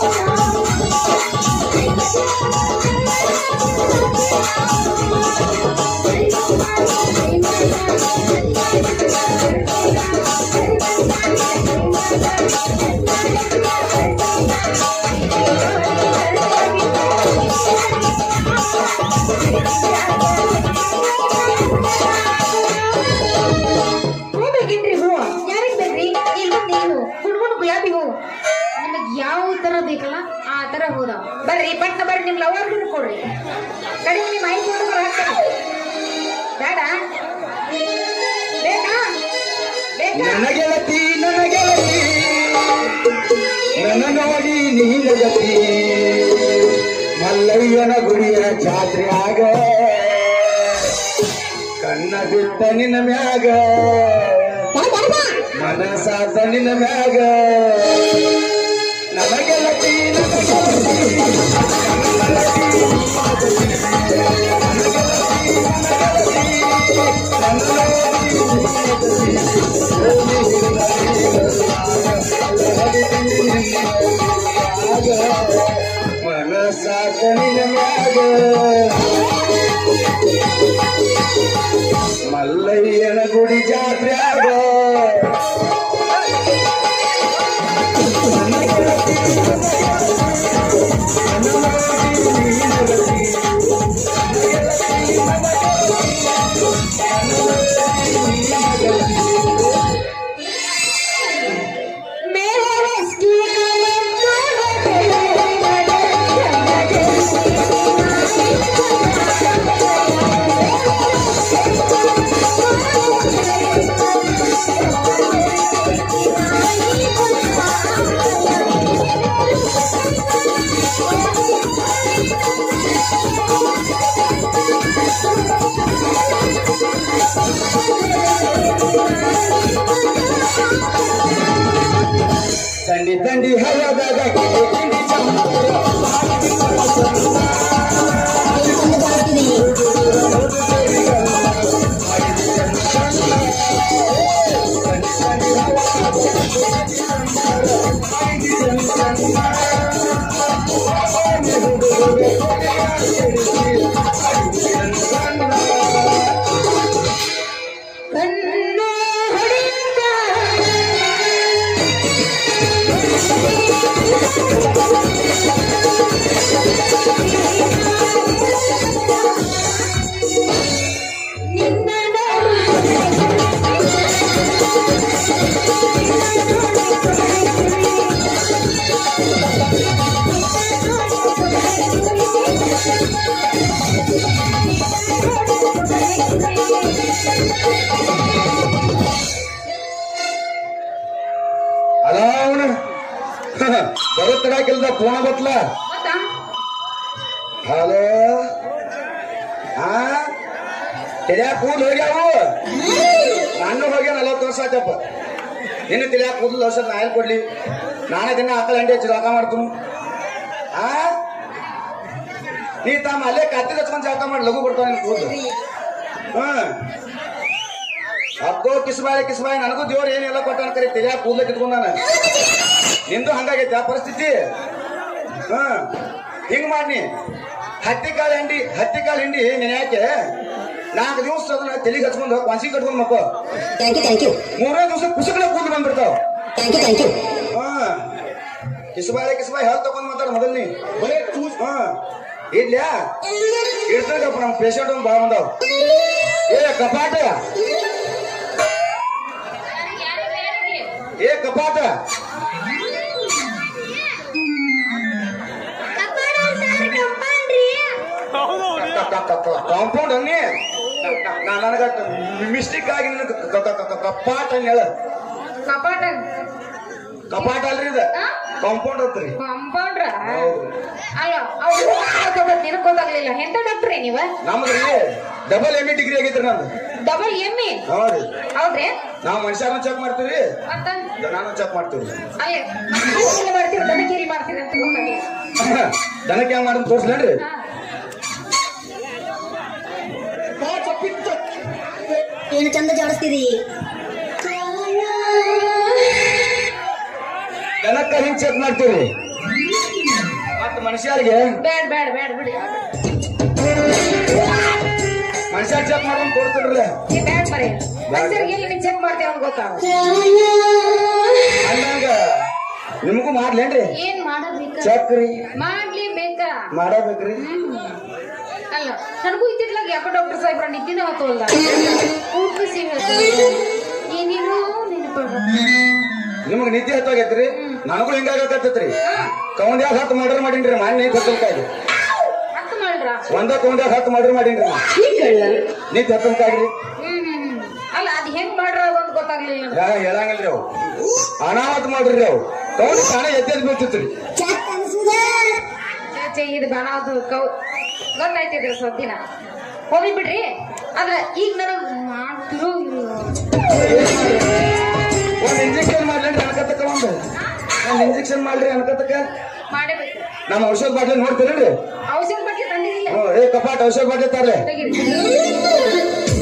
ಹೂ ಬೇಕೇನ್ರಿ ಹೂವ ಯಾರಿಗ್ ಬೇಕ್ರಿ ಈಗ ನೀವು ಹುಡ್ಗುಣ್ ಗುಲಾಬಿ ಹೂ ನಿಮಗ್ ಯಾವ ತರ ಬೇಕಲ್ಲ ಆ ತರ ಹೂದಾವ ಬರ್ರಿ ಪಟ್ನ ಬರ್ರಿ ನಿಮ್ ಲವರ್ ಕೊಡ್ರಿ ಕಡಿಮೆ ನಿಮ್ ಐದು ಹುಡುಗರು ಹಾಕ್ತಾರೆ ಬೇಡ ಬೇಕಾ ಬೇಕಾ ನನಗೆಳತಿ ನನಗೆಳತಿ ನನ್ನ ನೋಡಿ ನೀಲಗತಿ ಮಲ್ಲಯ್ಯನ ಗುಡಿಯ ಜಾತ್ರೆಯಾಗ ಕಣ್ಣ ಬಿಟ್ಟ ನಿನ್ನ ಮ್ಯಾಗ ಮನಸಾತ ನಿನ್ನ ಮ್ಯಾಗ ನನಗೆಳತಿ ನನಗೆಳತಿ ಮನಸಾತ ನಿನ್ನ ಮ್ಯಾಗ ಮಲ್ಲಯ್ಯನ ಗುಡಿ ಜಾತ್ರ್ಯಾಗ ದಂಡಿ ದಂಡಿ ಹಳ್ಳದಾಗ ಕಿಡಿ ಕಿಡಿ ಚಂಪೂರ ಕಣ್ಣು ಹೊಡೆದ ಅಲ್ಲ ಅವನು ಬರುತ್ತಡಾಕಿಲ್ದ ಫೋನ್ ಬತ್ಲ ಗೊತ್ತಾ ಹಲೋ ಹಾ ತಿಳಿಯಾಕ ಕೂದಲು ಹೋಗ್ಯಾವು ನಾನು ಹೋಗಿ ನಲವತ್ತು ವರ್ಷ ಆಯ್ತಪ್ಪ ನಿನ್ನ ತಿಳಿಯಾಕ ಕೂದಲು ವರ್ಷ ನಾ ಎಲ್ಲಿ ಕೊಡ್ಲಿ ನಾನೇ ದಿನ ಆಕಳ ಹಂಡಿ ಹಚ್ಚಿ ಜಳಕ ಮಾಡ್ತೀನಿ ಆ ನೀ ತಮ್ಮ ಅಲ್ಲೇ ಕತ್ತಿ ಹಚ್ಕೊಂಡ್ ಜಳಕ ಮಾಡಿ ಲಘು ಬರ್ತಾವ ನಿನ್ ಕೂದಲು ಹ್ಮ್ ಅಕ್ಕೋ ಕಿಸ್ಬಾಯಿ ಕಿಸ್ಬಾಯಿ ನನಗೂ ದೇವ್ರು ಏನೆಲ್ಲ ಕೊಟ್ಟಾನ ಕರಿ ತಿಳಿಯಾಕ ಕೂದಲು ಕಿತ್ಕೊಂಡ್ ನಾನು ನಿಂದು ಹಂಗಾಗೈತೆ ಆ ಪರಿಸ್ಥಿತಿ ಹಾ ಹಿಂಗ್ ಮಾಡಿ ಹತ್ತಿ ಕಾಳು ಹಿಂಡಿ ಹತ್ತಿ ಕಾಳು ಹಿಂಡಿ ನೀನ್ ಯಾಕೆ ನಾಲ್ಕು ದಿವಸ ಅದನ್ನ ತಲೆಗೆ ಹಚ್ಕೊಂಡು ಕೊಂಸಿ ಕಟ್ಕೊಂಡ್ ಮಕ್ಕಳು ಥ್ಯಾಂಕ್ ಯು ಥ್ಯಾಂಕ್ ಯು ಮೂರನೇ ದಿವಸ ಕುಸುಕಡೆ ಕೂದಲು ಬಂದ್ಬಿಡ್ತಾವ ಥ್ಯಾಂಕ್ ಯು ಥ್ಯಾಂಕ್ ಯು ಹಾ ಕಿಸ್ಬಾಯಿ ಕಿಸ್ಬಾಯಿ ಹೇಳ್ ತಗೊಂಡ್ ಮಾತಾಡ ಮೊದಲ್ ನೀ ಬರೇ ಕೂಸ್ ಹಾ ಇಡ್ಲ್ಯಾ ಇಡ್ತಾರಪ್ಪ ನಮ್ಮ ಪೇಷಂಟ್ ಒಂದು ಭಾಳ ಬಂದಾವ ಏ ಕಪಾಟ ಏ ಕಪಾಟ ಕಾಂಪೌಂಡ್ ಅನ್ನಿ ನನಗ ಮಿಸ್ಟೇಕ್ ಆಗಿ ನಿನಗ್ ಕ- ಕ- ಕ- ಕ- ಕಪಾಟ ಅಂತ ಹೇಳ ಕಪಾಟ ಕಪಾಟ ಅಲ್ರಿ ಇದ ಕಾಂಪೌಂಡ್ ಅಂತ್ರಿ ಕಂಪೌಂಡ್ರ ಹೌದು. ಅಯ್ಯೋ ಅವ್ರು ನಿನಗ್ ಗೊತ್ತಾಗ್ಲಿಲ್ಲ ಎಂತ ಡಾಕ್ಟ್ರಿ ನೀವ ನಮ್ದ್ರಿ ಡಬಲ್ ಎಮ್ ಎ ಡಿಗ್ರಿ ಆಗೈತ್ರಿ ನಂದು ಡಬಲ್ ಎಮ್ಮಿ ಹೌದ್ರಿ ಹೌದ್ರಿ ನಾವ್ ಮನುಷ್ಯರನ್ನ ಚೆಕ್ ಮಾಡ್ತೀವಿ ಮತ್ತ ನಾನು ಚೆಕ್ ಮಾಡ್ತೀವಿ ಅಯ್ಯ ಮಾಡ್ತೀರಿ ದನಕೇರಿ ಮಾಡ್ತೀರಿ ಅಂತ ಗೊತ್ತಾಗ್ಲಿಲ್ಲ ದನಕ್ಕೆ ಹೆಂಗ್ ಮಾಡೋದು ತೋರ್ಸ್ಲೇನ್ರಿ ಹಾ. ಏನು ಚಂದ ಜಾಡಿಸ್ತೀರಿ ದನಕ್ಕ ಹಿಂಗ್ ಚೆಕ್ ಮಾಡ್ತೀವಿ ಮನುಷ್ಯರಿಗೆ ಬ್ಯಾಡ್ ಬ್ಯಾಡ್ ಬ್ಯಾಡ್ ಬಿಡಿ ಮನುಷ್ಯ ಚೆಕ್ ಮಾಡ್ಕೊಂಡು ಕೊಡ್ತಿರ್ಲಿ ಏ ಬ್ಯಾಡ್ ಮರೆ ಮನುಷ್ಯರಿಗೆ ಎಲ್ಲಿ ಚೆಕ್ ಮಾಡ್ತೇವೆ ಅಂತ ಗೊತ್ತಾಗ ಅಂದಂಗ ನಿಮಗೂ ಮಾಡ್ಲೇನ್ರಿ ಏನ್ ಮಾಡಬೇಕ ಚೆಕ್ ರೀ ಮಾಡ್ಲೇಬೇಕಾ ಮಾಡಬೇಕ್ರಿ ಹ್ಮ್. ಅಲ್ಲ ನನಗೂ ಇತ್ತಿತ್ಲಾಗ ಯಾಕೋ ಡಾಕ್ಟರ್ ಸಾಹೇಬ್ರ ನಿಂತಿದ್ದ ಹೊತ್ತೋಲ್ದ ಕೂಡ್ಸಿ ಏನೇನೋ ನೆನಪು ನಿಮಗ್ ನಿದ್ದೆ ಹತ್ತೋಗೈತ್ರಿ ನನಗೂ ಹಿಂಗಾಗತ್ತೈತ್ರಿ ಕೌಂಡ್ಯಾಗ ಹತ್ತು ಮರ್ಡರ್ ಮಾಡೀನ್ರಿ ಮಾನ್ಯ ಹತ್ತಲ್ಕಾಯ್ರಿ ಹತ್ತು ಮಾಡ್ರ ಒಂದ ಕೌಂಡ್ಯಾಗ ಹತ್ತು ಮರ್ಡರ್ ಮಾಡೀನ್ರಿ ನಾ. ನಿದ್ದೆ ಹತ್ತಲ್ಕಾಯ್ರಿ ಹ್ಮ್ ಹ್ಮ್ ಹ್ಮ್. ಅಲ್ಲ ಅದ್ ಹೆಂಗ್ ಮಾಡ್ರ ಅಂತ ಗೊತ್ತಾಗ್ಲಿಲ್ಲ ನನಗೆ. ಯಾ ಹೇಳಂಗಿಲ್ರಿ ಅವು ಅನಾಹುತ ಮಾಡ್ರಿ ಅವು ಕೌಂಡ್ ತಾನೇ ಎದ್ದೆದ್ ಬೀಳ್ತಿತ್ರಿ ಛೇ, ಛೇ, ಇದು ಬೇಡ ಅದು ಕೌ ಗೊತ್ತಾಯ್ತಿದ್ರ ಸದ್ದಿನ ಹೋಗ್ಲಿ ಬಿಡ್ರಿ ಆದ್ರ ಈಗ ನನಗ್ ಮಾಡ್ತಿರೋ ಒಂದ್ ಇಂಜೆಕ್ಷನ್ ಮಾಡ್ಲೇನ್ರಿ ಅನ್ಕತ್ತಕ್ಕ ಒಂದು ಒಂದ್ ಇಂಜೆಕ್ಷನ್ ಮಾಡ್ರಿ ಅನ್ಕತ್ತಕ್ಕ ಮಾಡಬೇಕು ನಮ್ಮ ಔಷಧ ಬಾಟ್ಲಿ ನೋಡ್ತೀರೇನ್ರಿ ಔಷಧ ಬಗ್ಗೆ ತಂದಿರಿಲ್ಲ ಹ್ಞೂ ಏ ಕಪಾಟ್ ಔಷಧ ಬಾಟ್ಲಿ ತರ್ಲೆ ತೆಗೀರಿ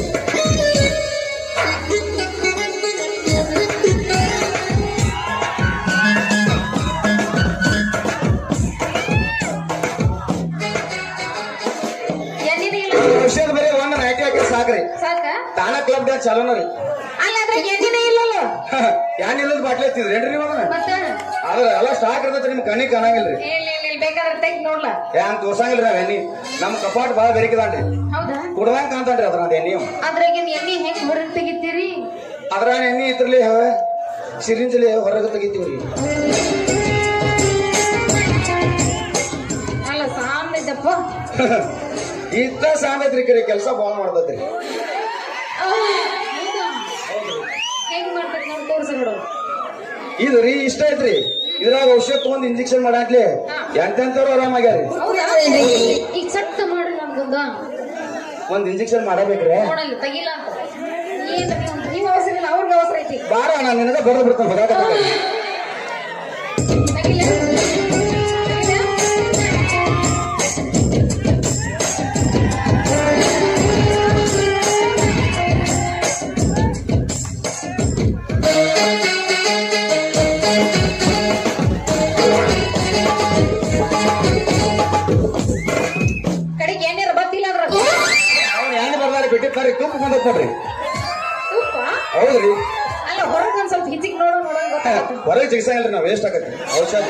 ಎಣ್ಣೆನೇ ಇಲ್ಲ ಔಷಧ ಬರೀ ಒಂದ್ ನೈಟಿ ಹಾಕಿ ಸಾಕ್ರಿ ಸಾಕ ತಾನ ಕ್ಲಬ್ ಡ್ಯಾನ್ಸ್ ಚಾಲೋನ ರೀ ಅಲ್ಲ ಅದ್ರ ಎಣ್ಣೆನೇ ಇಲ್ಲಲ್ಲ ಯಾನ್ ಇಲ್ಲದ ಬಾಟ್ಲಿ ಎತ್ತಿದ್ರೇನ್ರಿ ನೀವು ಅದನ್ನ ಮತ್ತ ಅದ್ರ ಎಲ್ಲ ಸ್ಟಾಕ್ ಇರ್ತೈತ್ರಿ ನಿಮ್ ಕಣ್ಣಿಗೆ ಕಾಣಂಗಿಲ್ರಿ ಇಲ್ಲ ಇಲ್ಲ ಇಲ್ಲ ಬೇಕಾದ್ರೆ ತೆಗ್ ನೋಡ್ಲ ಏನ್ ತೋರ್ಸಂಗಿಲ್ರಿ ನಾವ್ ಎಣ್ಣಿ ನಮ್ ಕಪಾಟ್ ಬಾಳ ಬೆರಿಕಿದಾನ್ರಿ ಹೌದಾ ಕುಡ್ದಂಗ್ ಕಾಣ್ತಾನ್ರಿ ಅದ್ರ ಅದ್ ಎಣ್ಣಿ ಅದ್ರಾಗಿನ್ ಎಣ್ಣೆ ಹೆಂಗ್ ಹೊರಗ್ ತೆಗಿತೀರಿ ಅದ್ರ ಎಣ್ಣಿ ಇದ್ರಲ್ಲಿ ಸಿರಿಂಜಲಿ ಹೊರಗೆ ತೆಗಿತೀವ್ರಿ ಅಲ್ಲ ಸಾಮಿದ್ದಪ್ಪ ಇತ್ತ ಸಾಂದೈತ್ರಿ ಕರೆ ಕೆಲಸ ಬಾಳ ಮಾಡ್ತೈತ್ರಿ ಹೆಂಗ್ ಮಾಡ್ಬೇಕು ನೋಡಿ ತೋರ್ಸ ನೋಡು ಇದು ರೀ ಇಷ್ಟ ಐತ್ರಿ ಇದ್ರಾಗ ಔಷಧ ತಗೊಂಡ್ ಇಂಜೆಕ್ಷನ್ ಮಾಡಾಕ್ಲಿ ಎಂತೆಂತವ್ರು ಆರಾಮಾಗ್ಯಾರಿ ಹೌದಾ ಈಗ ಸಟ್ಟ ಮಾಡಿ ನಮ್ಗೊಂದ ಒಂದ್ ಇಂಜೆಕ್ಷನ್ ಮಾಡಬೇಕ್ರಿ ನೋಡಲ್ಲ ತೆಗಿಲ್ಲ ಅಂತ ಏನ್ ನೀವು ಅವಸರ ಇಲ್ಲ ಅವ್ರಿಗೆ ಅವಸರ ಐತಿ ಬಾರ ನಾನು ನಿನಗ ಬರೋದ್ ಬಿಡ್ತಾನೆ ಬರಾಕ ತೆಗಿಲ್ಲ ತೆಗಿಲ್ಲ? ಕಡೆಗೆ ಏನಾರ ಬತ್ತಿಲ್ಲ ಅಂದ್ರ ಅವ್ನು ಹೆಂಗ್ ಬರ್ದಾರಿ ಬಿಟ್ಟಿರ್ತಾರಿ ತುಪ್ಪ ಬಂದತ್ ನೋಡ್ರಿ ತುಪ್ಪ ಹೌದ್ರಿ ಅಲ್ಲ ಹೊರಗೆ ಒಂದ್ ಸ್ವಲ್ಪ ಹಿಚಿಕ್ ನೋಡು ನೋಡೋಣ ಗೊತ್ತಾಗತ್ತೆ ಹೊರಗೆ ಚಿಕಿತ್ಸಂಗಿಲ್ರಿ ನಾವ್ ವೇಸ್ಟ್ ಆಗತ್ರಿ ಔಷಧ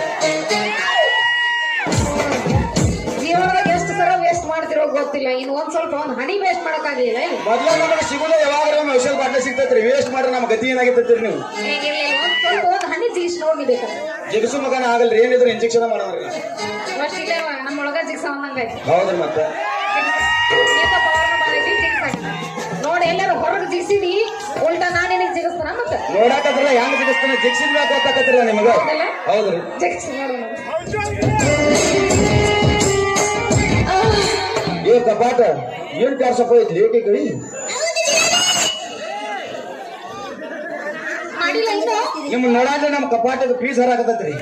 ಜೀವನದಾಗ ಎಷ್ಟು ಸಲ ವೇಸ್ಟ್ ಮಾಡ್ತಿರೋ ಗೊತ್ತಿಲ್ಲ ಇನ್ನು ಒಂದ್ ಸ್ವಲ್ಪ ಒಂದ್ ಹನಿ ವೇಸ್ಟ್ ಮಾಡಕ್ಕಾಗ್ಲಿಲ್ಲ ಇಲ್ಲಿ ಮೊದ್ಲ ನಮಗೆ ಸಿಗುದ ಯಾವಾಗ ಒಮ್ಮೆ ಔಷಧ ಬಾಟ್ಲಿ ಸಿಗ್ತೈತ್ರಿ ವೇಸ್ಟ್ ಮಾಡ್ರಿ ನಮ್ಮ ಗತಿ ಏನಾಗಿರ್ತೈತ್ರಿ ನೀವು ಈಗ ಇಲ್ಲಿ ಒಂದ್ ಸ್ವಲ್ಪ ಒಂದ್ ಹನಿ ಜಿಗಿಸ್ ನೋಡ್ಬೇಕಾದ್ರೆ ಜಿಗಸು ಮಗನ ಆಗಲ್ರಿ ಏನಿದ್ರು ಇಂಜೆಕ್ಷನ್ ಮಾಡೋದ್ರಿ ಅಷ್ಟು ಇಲ್ಲೇ ನಮ್ಮೊಳಗ ಜಿಗ್ಸ ಅಂದಂಗೈತಿ ಹೌದ್ರಿ ಮತ್ತೆ ಏಕ ಪವರ್ನ ಮಾಡೈತಿ ಜಿಗ್ಸಾಕ ನೋಡಿ ಎಲ್ಲರೂ ಹೊರಗೆ ಜಿಗ್ಸಿದಿ ಉಲ್ಟಾ ನಾನು ನಿನಗೆ ಜಿಗಿಸ್ತಾನ ಮತ್ತೆ ನೋಡಾಕತ್ರಲ್ಲ ಹೆಂಗ್ ಜಿಗಿಸ್ತಾನೆ ಜಿಗ್ಸಿದ್ ಮ್ಯಾಗ ಗೊತ್ತಾಕತ್ತಿಲ್ಲ ನಿಮಗ ಹೌದಲ್ಲ? ಹೌದ್ರಿ ಜಿಗ್ಸಿ ನೋಡು ಏ ಕಪಾಟ ಏನ್ ಕಾರ್ಸಪ್ಪ ಐತಿ ಲೇಖಿ ಕಳಿ ಮಾಡಿಲ್ಲ ಇನ್ನು ನಿಮ್ ನೋಡಾಕ ನಮ್ ಕಪಾಟದ ಫೀಸ್ ಹರಾಕತ್ತೈತ್ರಿ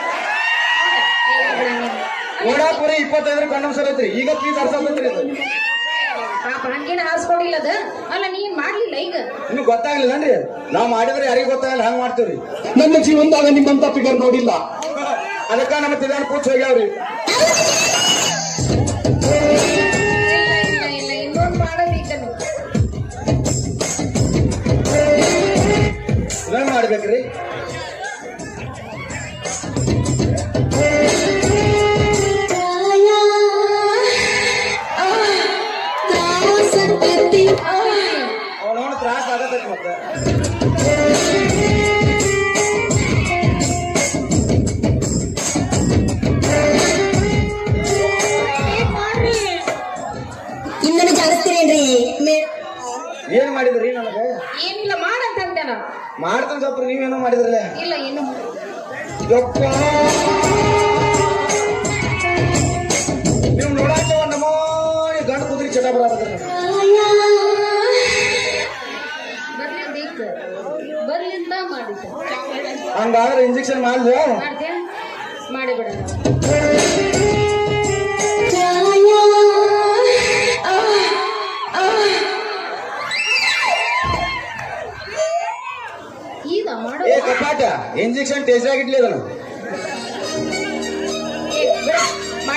ನೋಡಾಕ ಬರೀ ಇಪ್ಪತ್ತೈದರ ಕಣ್ಣಮ್ ಸರ್ ಐತ್ರಿ ಈಗ ಫೀಸ್ ಹರ್ಸತ್ತೈತ್ರಿ ಇದು ಪಾಪ ಹಂಗೇನ ಹಾರಿಸ್ಕೊಂಡಿಲ್ಲ ಅದ ಅಲ್ಲ ನೀನ್ ಮಾಡ್ಲಿಲ್ಲ ಈಗ ನಿಮ್ಗೆ ಗೊತ್ತಾಗ್ಲಿಲ್ಲನ್ರಿ ನಾವ್ ಮಾಡಿದ್ರೆ ಯಾರಿಗೂ ಗೊತ್ತಾಗಲ್ಲ ಹಂಗ್ ಮಾಡ್ತೀವ್ರಿ ನನ್ನ ಜೀವನದಾಗ ನಿಮ್ಮಂತ ಫಿಗರ್ ನೋಡಿಲ್ಲ ಅದಕ್ಕ ನಮ್ಮ ತಿದಾನ್ ಕೂತ್ ಹೋಗ್ಯಾವ್ರಿ ಇಲ್ಲ ಇಲ್ಲ ಇಲ್ಲ ಇನ್ನೊಂದ್ ಮಾಡಬೇಕನ್ನು ಏನ್ ಮಾಡ್ಬೇಕ್ರಿ ಅವನವನು ತ್ರಾಸ ಆಗತೈತಿ ಮತ್ತೆ ಇನ್ನೂ ಜಾಡಿಸ್ತೀರೇನ್ರಿ ಮೇ ಏನ್ ಮಾಡಿದ್ರಿ ನನಗೆ ಏನಿಲ್ಲ ಮಾಡಂತ ಅಂದೆ ನಾನು ಮಾಡ್ತಾನ ಸ್ವಲ್ಪ ನೀವೇನೋ ಮಾಡಿದ್ರಲ್ಲ ಇಲ್ಲ ಇನ್ನು ಯಪ್ಪ ನೀವು ನೋಡಾಕ ಒಂದ್ ನಮೂನಿ ಗಂಡು ಕುದುರೆ ಚಟ ಬರಾಕತ್ರಿ ಬರ್ಲಿಂದ ಬರ್ಲಿಂದ ಮಾಡಿದ್ದೆ ಹಂಗಾದ್ರೆ ಇಂಜೆಕ್ಷನ್ ಮಾಡ್ದೆ ಮಾಡ್ತೀಯ ಮಾಡಿಬಿಡ ಈಗ ಮಾಡೋ ಏ ಕಪಾಟ ಇಂಜೆಕ್ಷನ್ ಟೇಸ್ಟ್ ಆಗಿಡ್ಲಿ ಅದನ್ನ ಏ, ಬಿಡ.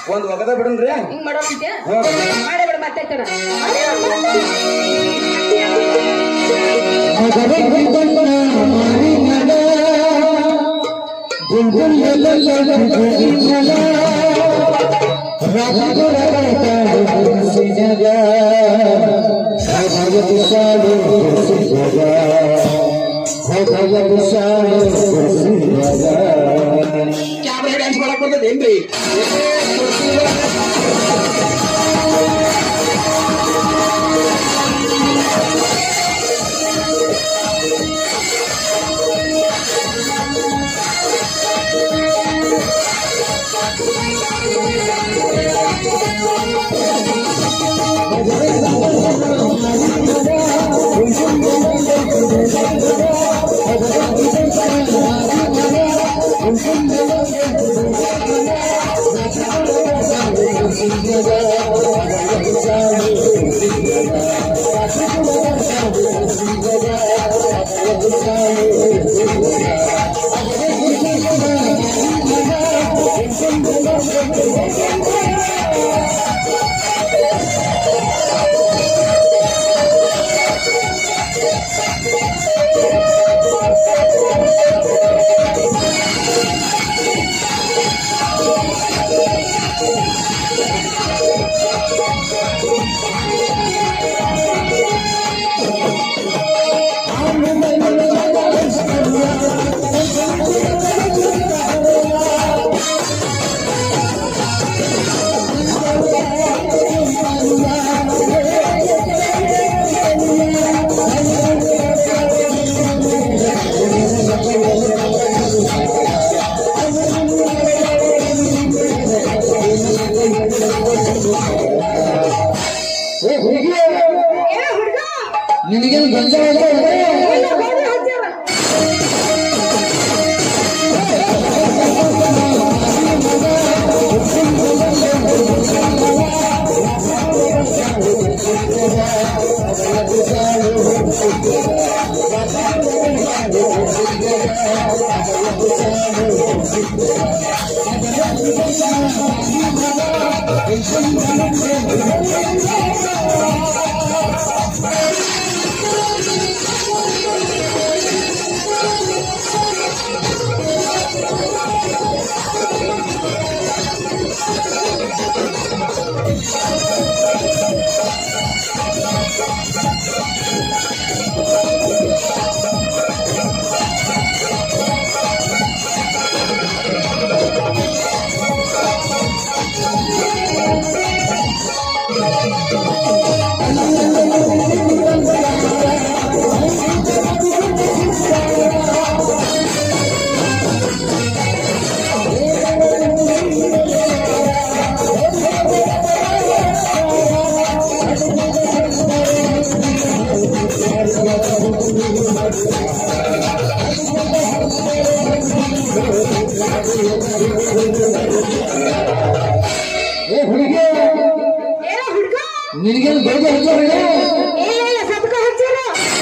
ಒಂದ್ ಒಗದ ಬಿಡನ್ರಿ ಹಿಂಗ್ ಮಾಡೋದಂತೆ ಹ್ಮ್. ಮಾಡೇ ಬಿಡ ಮತ್ತೆ ಆಯ್ತದ ಕ್ಯಾಮ್ರಾ ಡ್ಯಾನ್ಸ್ ಮಾಡಕ್ ಬಂದದೇನ್ರಿ ಏ ಹುಡ್ಗ ನಿನಗೇನು ಗಂಜ ಇಲ್ಲ, ಹೋಗಿ ಹಚ್ಚಾರ. ಏ ಹುಡುಗಿ ಏ ಹುಡ್ಗ ನಿನಗೇನು ಗಂಜ ಹಚ್ಚಾರ ಏ ಸದ್ಕ ಹಚ್ಚಾರ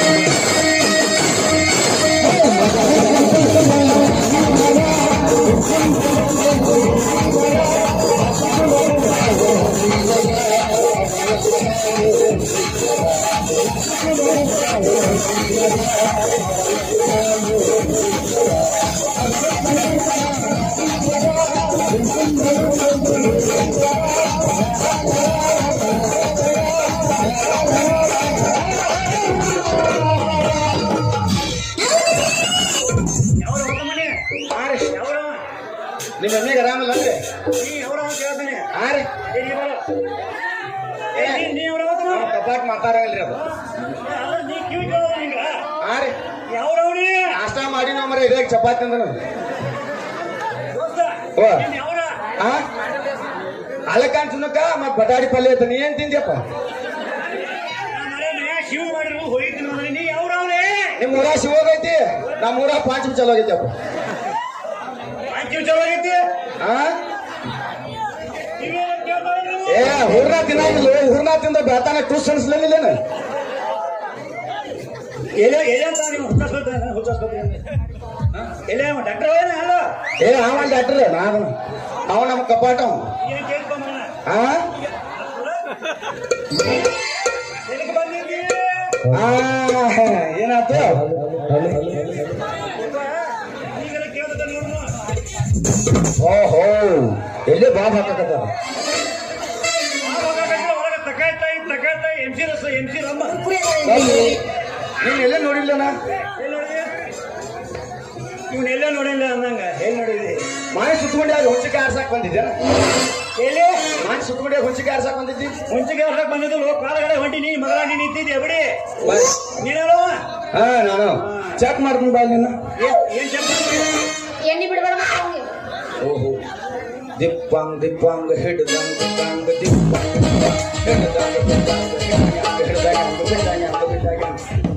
ನಿಮ್ಮ ಮಮ್ಮಿಗೆ ಆರಾಮಲ್ಲ ಅಂದ್ರೆ ಆರಿ ಕಪಾಟ್ ಮಾತಾಡಂಗಿಲ್ರಿ ಅದು ಆರಿ ನಾಷ್ಟ ಮಾಡಿ ನಾವು ಮರ ಇದಾಗ ಚಪಾತಿ ಅಂದನು ಓ ಆ ಅಲಕಾನ್ ಸುನಕ ಮತ್ ಬಟಾಡಿ ಪಲ್ಯ ಐತ ನೀ ಏನ್ ತಿಂದ್ಯಪ್ಪ ಶಿವ ಮಾಡಿರು ಹೋಯ್ತು ನೀ ಯಾವ್ರವ್ರೆ ನಿಮ್ ಊರ ಶಿವೋಗೈತಿ ನಮ್ಮ ಊರ ಪಾಂಚಮ ಚಲೋ ಆಗೈತಪ್ಪ ಅಂಚು ಚಲೋ ಐತಿ ಆ ನೀವೇನ್ ಕೇಳ್ತಾ ಇದ್ರು? ಏ ಹೂರ್ನ ತಿನ್ನಂಗಿಲ್ಲ ಹೂರ್ನ ತಿಂದ ಬೆಳತಾನ ಟೂಸ್ ಅನ್ಸ್ಲಿಲ್ಲೇನ ಎಲೆ ಎಲೆ ಅಂತ ನೀವು ಹುಚ್ಚಾಸ್ಪತ್ರೆ ಹುಚ್ಚಾಸ್ಪತ್ರೆ ಎಲೆ ಡಾಕ್ಟರ್ ಅಲ್ಲ ಏ ಅವ ಡಾಕ್ಟರ್ ನಾನು ಅವ ನಮ್ಮ ಕಪಾಟ ಅವ ಏನ್ ಕೇಳ್ಕೊಂಡ್ ಆ ಎಲ್ಲಿಗೆ ಬಂದಿದ್ದಿ ಆ, ಏನಾಯ್ತು ಈಗೆಲ್ಲ ಕೇಳ್ದ ನೋಡು ಓಹೋ ಎಲ್ಲಿ ಬಾಬ್ ಹಾಕಕತ್ತಾರ ಒಳಗೆ ತಕಾಯ್ತಾಯಿ ತಕಾಯ್ತಾಯಿ ಎಂ ಸಿ ರಸ ಎಂ ಸಿ ರಮ್ಮ ಅಲ್ಲಿ ನೀನ್ ಎಲ್ಲೇ ನೋಡಿಲ್ಲನ ಎಲ್ಲಿ ನೋಡಿದೆ ಇವ್ನ ಎಲ್ಲ ನೋಡಿಲ್ಲ ಅನ್ನಂಗ ಎಲ್ಲಿ ನೋಡಿದಿ ಮಾಯ ಸುತ್ತಮುಂಡಿ ಆಗಿ ಹುಂಚಿಕೆ ಆರ್ಸಕ್ ಬಂದಿದ್ದೆ ಎಲ್ಲಿ ಮಾಯ ಸುತ್ತಮುಂಡಿ ಹುಂಚಿಕೆ ಆರ್ಸಕ್ ಬಂದಿದ್ದಿ ಮುಂಚೆಗೆ ಹೊರಗೆ ಬಂದಿದ್ದು ಕಾಲಗಡೆ ಹೊಂಟಿ ನೀ ಮಗಲಾಂಡಿ ನಿಂತಿದ್ದೆ ಬಿಡಿ ನೀನಲ್ಲವ ಹಾ ನಾನು ಚೆಕ್ ಮಾಡ್ತೀನಿ ಬಾ ನಿನ್ನ ಏನ್ ಚೆಕ್ ಎಣ್ಣೆ ಬಿಡಬೇಡ ಮತ್ತೆ ಅವ್ನಿಗೆ. ಓಹೋ ದಿಪ್ಪಂಗ್ ದಿಪ್ಪಂಗ್ ಹಿಡ್ದಂಗ್ ದಿಪ್ಪಂಗ್ ದಿಪ್ಪಂಗ್ ಹಿಡ್ದಂಗ್ ದಿಪ್ಪಂಗ್ ಹಿಡ್ದಂಗ್ ಹಿಡ್ದಂಗ್ ಬಿಡ್ದಂಗ್ ಬಿಡ್ದಂಗ್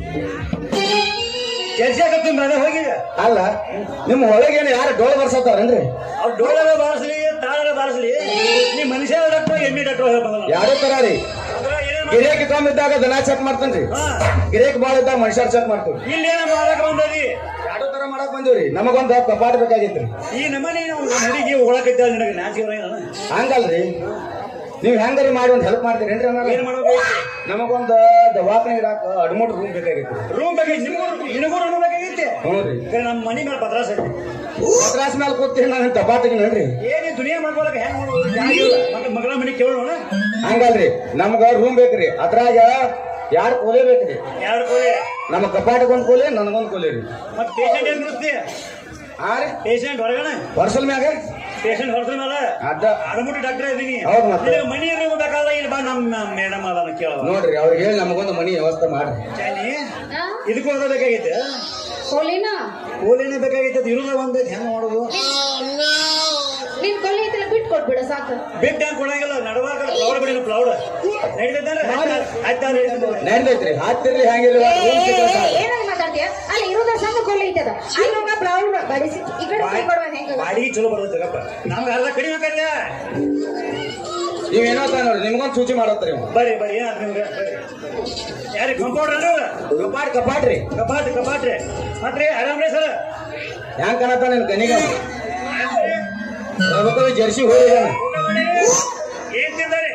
ಚರ್ಚೆ ಆಗತ್ತೆ ಮನೆ ಹೋಗಿ ಅಲ್ಲ ನಿಮ್ಮ ಒಳಗೇನು ಯಾರು ಡೋಲ್ ಬರ್ಸತ್ತಾರೇನ್ರಿ ಅವ್ರು ಡೋಲರ ಬಾರಿಸ್ಲಿ ತಾಳರ ಬಾರಿಸ್ಲಿ ನೀ ಮನುಷ್ಯ ಡಾಕ್ಟರ್ ಎಮ್ಮಿ ಡಾಕ್ಟರ್ ಹೇಳ್ಬಂದಲ್ಲ ಯಾರೋ ತರ ರೀ ಏನೇನ್ ಗಿರೇಕ್ ಕಮ್ಮಿ ಇದ್ದಾಗ ದನ ಚೆಕ್ ಮಾಡ್ತೇನ್ರಿ ಹಾ ಗಿರೇಕ್ ಬಾಳ ಇದ್ದಾಗ ಮನುಷ್ಯರ್ ಚೆಕ್ ಮಾಡ್ತೀವಿ ಇಲ್ಲೇನ ಮಾಡಕ್ ಬಂದದಿ ಯಾರೋ ತರ ಮಾಡಕ್ ಬಂದಿವ್ರಿ ನಮಗೊಂದು ಕಪಾಟ್ ಬೇಕಾಗಿತ್ರಿ ಈ ನಮ್ಮನೆ ನಾವು ಹುಡುಗಿ ಹೊಳಕಿದ್ದ ನಿನಗೆ ನಾಚಿಕೆ ಹಂಗಲ್ರಿ ನೀವ್ ಹೆಂಗರಿ ಮಾಡಿ ಒಂದು ಹೆಲ್ಪ್ ಮಾಡ್ತೀರೇನ್ರಿ ಏನ್ ಹಂಗಾರೆ ಮಾಡ್ಬೇಕು ನಮಗೊಂದು ದವಾಖಾನೆ ಇಡಾಕ ಅಡ್ಮೋಟ್ ರೂಮ್ ಬೇಕಾಗಿತ್ತು ರೂಮ್ ಬೇಕಾಗಿ ನಿಮಗೂ ನಿನಗೂ ರೂಮ್ ಬೇಕಾಗಿತ್ತೆ ಹ್ಞೂ ರೀ ಕರೆ ನಮ್ಮ ಮನೆ ಮೇಲೆ ಪತ್ರಾಸ ಐತಿ ಪತ್ರಾಸ್ ಮೇಲೆ ಕೂತೀನಿ ನಾನು ದಪಾಟಿಗಿನಲ್ರಿ ಏನಿ ದುನಿಯಾ ಮಾಡ್ಕೊಳಕ್ ಹೆಂಗ್ ಮಾಡೋದು ಜಾಗ ಇಲ್ಲ ಮತ್ತೆ ಮಗಳ ಮನೆ ಕೇಳೋಣ ಹಂಗಲ್ರಿ ನಮ್ಗ ರೂಮ್ ಬೇಕ್ರಿ ಅದ್ರಾಗ ಯಾರು ಕೋಲೆ ಬೇಕ್ರಿ ಎರಡು ಕೋಳಿ ನಮ್ಮ ಕಪಾಟಿಗೊಂದ್ ಕೋಲೆ ನನಗೊಂದ್ ಕೋಲೆ ರೀ ಮತ್ತೆ ಪೇಷಂಟ್ ಏನ್ ಬಿಡುತ್ತೆ ಹಾ ರೀ ಪೇಷಂಟ್ ಹೊರಗಣ ವರ್ಷಲ್ ಮ್ಯಾಗ ಪೇಷಂಟ್ ಹೊರದ್ರ ಮೇಲೆ ಅದ ಅಡಮುಟ್ಟಿ ಡಾಕ್ಟರ್ ಇದೀನಿ ಹೌದ್ ಮತ್ತೆ. ನಿನಗೆ ಮನಿ ರೂಮ್ ಬೇಕಾದ್ರೆ ಇಲ್ಲಿ ಬಾ ನಮ್ಮ ಮೇಡಮ್ ಅದನ್ನ ಕೇಳವ ನೋಡ್ರಿ ಅವ್ರಿಗೆ ಹೇಳಿ ನಮಗೊಂದು ಮನಿ ವ್ಯವಸ್ಥೆ ಮಾಡ್ರಿ ಚಾನಿ ಆ? ಇದಕ್ಕೂ ಅದ ಬೇಕಾಗೈತೆ ಕೋಲಿನ ಕೋಲಿನೇ ಬೇಕಾಗೈತೆ ಅದು ಇರುದ ಒಂದೈತೆ ಹೆಂಗ್ ಮಾಡೋದು ನಿನ್ ಕೊಲ್ಲಿ ಐತಲ್ಲ ಬಿಟ್ಟು ಕೊಟ್ಬಿಡ ಸಾಕು ಬಿಟ್ಟು ಹೆಂಗ್ ಕೊಡಂಗಿಲ್ಲ ನಡುವಾಗ ಫ್ಲವರ್ ಬಿಡಿನ ಫ್ಲವರ್ ನಡೀತೈತೆ ಆಯ್ತಾ ನಡ್ದೈತ್ರಿ ಹತ್ತಿರ್ಲಿ ಹೆಂಗಿರ್ಲಿ ರೂಮ್ ಸಿಕ್ಕರೆ ಸಾಕು. ಏನಾಗಿ ಮಾತಾಡ್ತೀಯ ಅಲ್ಲಿ ಇರೋದ ಸಣ್ಣ ಕೊಲ್ಲಿ ಐತದ ಅಲ್ಲಿ ಹೋಗ ಬ್ಲೌಸ್ ಬಡಿಸಿ ಈ ಕಡೆ ಕೈ ಕೊಡುವ ಹೆಂಗ ಬಾಡಿಗೆ ಚಲೋ ಬರ್ತೈತೆ ಗಪ್ಪ ನಮ್ಗೆ ಅರ್ಧ ಕಡಿಮೆ ಕಡ್ಲೆ ನೀವೇನೋ ತಾ ನೋಡ್ರಿ ನಿಮ್ಗೊಂದು ಸೂಚಿ ಮಾಡತ್ರಿ ಇವ್ನು. ಬರ್ರಿ ಬರ್ರಿ ಏನಾದ್ರು ನಿಮ್ಗೆ ಯಾರಿಗೆ ಕಂಪೌಂಡರ್ ಕಪಾಟ್ ಕಪಾಟ್ರಿ ಕಪಾಟ್ ಕಪಾಟ್ರಿ ಮತ್ರಿ ಆರಾಮ್ರಿ ಸರ್ ಹೆಂಗ್ ಕಾಣತ್ತ ನಿನ್ ಕನಿಗ ಹೇಳ್ಬೇಕು ಜರ್ಸಿ ಹೋಗಿ ಏನ್ ತಿಂದಾರಿ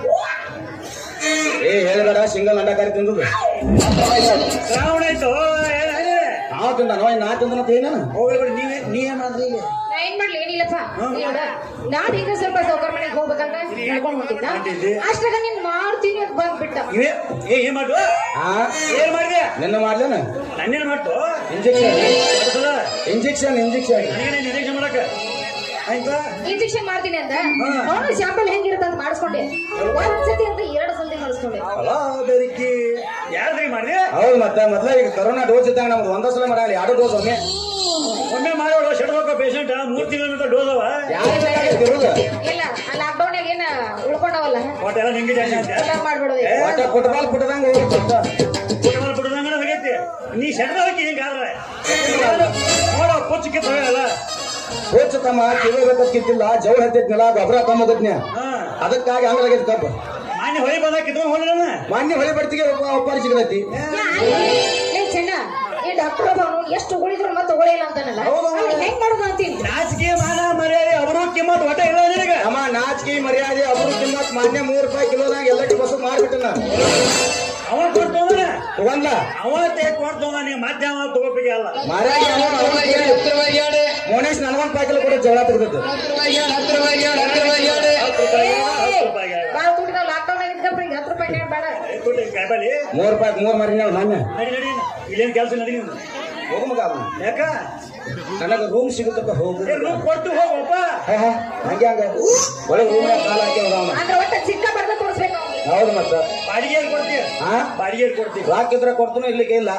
ಏ ಹೇಳ್ಬೇಡ ಸಿಂಗಲ್ ಅಂಡಕಾರಿ ತಿಂದದು ಶ್ರಾವಣ ಆಯ್ತು ನಾವು ತಿಂದ ನೋ ನಾ ತಿಂದನ ಏನ ಹೋಗ್ಲಿ ಬಿಡಿ ನೀವೇ ನೀವೇ ಮಾಡ್ರಿ ಈಗ ನಾ ಏನ್ ಮಾಡ್ಲಿ ಏನಿಲ್ಲಪ್ಪ ನೋಡ ನಾನ್ ಈಗ ಸ್ವಲ್ಪ ಸೌಕರ್ ಮನೆಗೆ ಹೋಗ್ಬೇಕಂತ ನಡ್ಕೊಂಡ್ ಹೊಂಟಿದ್ದ ಹೊಂಟಿದ್ದೆ. ಅಷ್ಟಾಗ ನೀನ್ ಮಾಡ್ತೀನಿ ಅಂತ ಬಂದ್ಬಿಟ್ಟ ಇವೇ ಏ ಏನ್ ಮಾಡು ಆ ಏನ್ ಮಾಡಿದೆ ನಿನ್ನ ಮಾಡ್ಲೇನ ನನ್ನೇನ್ ಮಾಡ್ತು ಇಂಜೆಕ್ಷನ್ ಬರ್ತದ ಇಂಜೆಕ್ಷನ್ ಇಂಜೆಕ್ಷನ್ ನನಗೆ ನಿರೀಕ್ಷೆ ಮಾಡಕ ಆಯ್ತಾ ಇಂಜೆಕ್ಷನ್ ಮಾಡ್ತೀನಿ ಅಂತ ಹಾ. ಅವನು ಶಾಂಪಲ್ ಹೆಂಗಿರುತ್ತೆ ಅಂತ ಮಾಡಿಸ್ಕೊಂಡೆ ಒಂದ್ ಸತಿ ಅಂತ ಎರಡು ಸತಿ ಮಾಡಿಸ್ಕೊಂಡೆ ಅಲ್ಲ ಬೆದಕಿ ಯಾರ್ದ್ರಿ ಮಾಡಿದೆ ಹೌದು ಮತ್ತೆ ಮೊದ್ಲ ಈಗ ಕರೋನಾ ಡೋಸ್ ಇದ್ದಾಗ ನಮ್ದು ಒಂದ ಸಲ ಮಾಡಲ್ಲ ಎರಡು ಡೋಸ್ ಒಮ್ಮೆ ಒಮ್ಮೆ ಮಾಡೋಳು ಶೆಡ್ಬೇಕು ಪೇಷಂಟ್ ಮೂರ್ ತಿಂಗಳ ಡೋಸ್ ಅವ ಯಾರು ಬೇಕಾಗಿತ್ತು ಇರುದು ಇಲ್ಲ ಆ ಲಾಕ್ಡೌನ್ ಏನ ಉಳ್ಕೊಂಡವಲ್ಲ ಒಟ್ಟು ಎಲ್ಲ ನಿಂಗೆ ಜಾಸ್ತಿ ಅಂತ ಎಲ್ಲ ಮಾಡ್ಬಿಡೋದು ಏ, ಒಟ್ಟ ಫುಟ್ಬಾಲ್ ಪುಟ್ಟದಂಗ ಹೋಗ್ಬಿಟ್ಟು ಪುಟಬಲ್ ಪುಟದಂಗನ ಹೋಗೈತಿ ನೀ ಶೆಡ್ದ ಹಾಕಿ ಹಿಂಗಾದ್ರೆ ನೋಡ ಪುಚ್ಚಕ್ಕೆ ತೊಗೊಳಲ್ಲ ಹೋಚ ತಮ್ಮ ಕಿವಿಬೇಕತ್ ಕಿತ್ತಿಲ್ಲ ಜವ್ ಹತ್ತೈತ್ನಲ್ಲ ಗೊಬ್ಬರ ತಮ್ಮಗತ್ನ್ಯ ಹಾ ಅದಕ್ಕಾಗಿ ಹಂಗಲಾಗೈತಿ ಕಬ್ಬ ಮಾನ್ಯ ಹೊಳಿ ಬಂದಾಗ ಕಿತ್ಕೊಂಡ್ ಹೋಗ್ಲಿಲ್ಲ ಮಾನ್ಯ ಹೊಳಿ ಬಡ್ತಿಗೆ ಒಪ್ಪಾರಿ ಸಿಗತೈತಿ ಏ ಚೆನ್ನ ಈ ಡಾಕ್ಟರ್ ಅವನು ಎಷ್ಟು ಉಳಿದ್ರು ಮತ್ತೆ ತಗೊಳಿಲ್ಲ ಅಂತಾನಲ್ಲ ಅವ್ನು ಹೆಂಗ್ ಮಾಡೋದು ಅಂತೀನಿ ನಾಚಿಕೆ ಮಾನ ಮರ್ಯಾದೆ ಅವರು ಕಿಮ್ಮತ್ ಒಟ್ಟ ಇಲ್ಲ ನಿನಗ ಅಮ್ಮ ನಾಚಿಕೆ ಮರ್ಯಾದೆ ಅವರು ಕಿಮ್ಮತ್ ಮಾನ್ಯ ಮೂರು ರೂಪಾಯಿ ಕಿಲೋದಾಗ ಎಲ್ಲಕ್ಕೆ ಬಸ್ ಮಾರ್ಬಿಟ್ಟನ ಅವ ಕೊಡ್ತವನ ತಗೊಂಡ ಅವ ತೇಕ್ ಕೊಡ್ತವ ನೀ ಮಧ್ಯಾಹ್ನ ತಗೋಬೇಕಿ ಅಲ್ಲ ಮಾರ್ಯಾಗ ಮೋನೇಶ್ ನನಗೊಂದು ಪಾಕಿಲ್ ಕೂಡ ಜಗಳ ತೆಗೆದದ್ದು ಹತ್ತು ರೂಪಾಯಿ ಹತ್ತು ರೂಪಾಯಿ ಬಾಳ ದುಡ್ಡು ಲಾಕ್ಡೌನ್ ಆಗಿದ್ದಪ್ಪ ಈಗ ಹತ್ತು ರೂಪಾಯಿ ನೇಟ್ ಬೇಡ ಕೊಟ್ಟು ಕಾಯಿಪಲ್ಲಿ ಮೂರು ರೂಪಾಯಿ ಮೂರು ಮಾರಿನ ಮಾನ್ಯ ನಡಿ ನಡಿ ಇಲ್ಲೇನ್ ಕೆಲಸ ನಡಿ ನೀನು ಹೋಗು ಮಗ ಅವ್ನು. ಯಾಕ ನನಗೆ ರೂಮ್ ಸಿಗುತ್ತಪ್ಪ ಹೋಗು ಏ, ರೂಮ್ ಕೊಟ್ಟು ಹೋಗಪ್ಪ ಹೇ, ಹೇ, ಹಂಗೆ ಹಂಗ ಒಳಗೆ ರೂಮ್ ಕಾಲ ಹಾಕಿ ಹೋದ ಅವನ ಅಂದ್ರೆ ಒಟ್ಟ ಚಿಕ್ಕ ಬರ್ದ ತೋರಿಸ್ಬೇಕು ಅವ್ನಿಗೆ ಹೌದು ಮತ್ತ ಬಾಡಿಗೆ ಎಲ್ಲಿ ಕೊಡ್ತೀಯ ಹಾ ಬಾಡಿಗೆ ಎಲ್ಲಿ ಕೊಡ್ತೀವಿ ರಾಕಿದ್ರೆ ಕೊಡ್ತಾನೆ ಇರ್ಲಿಕ್ಕೆ ಇಲ್ಲ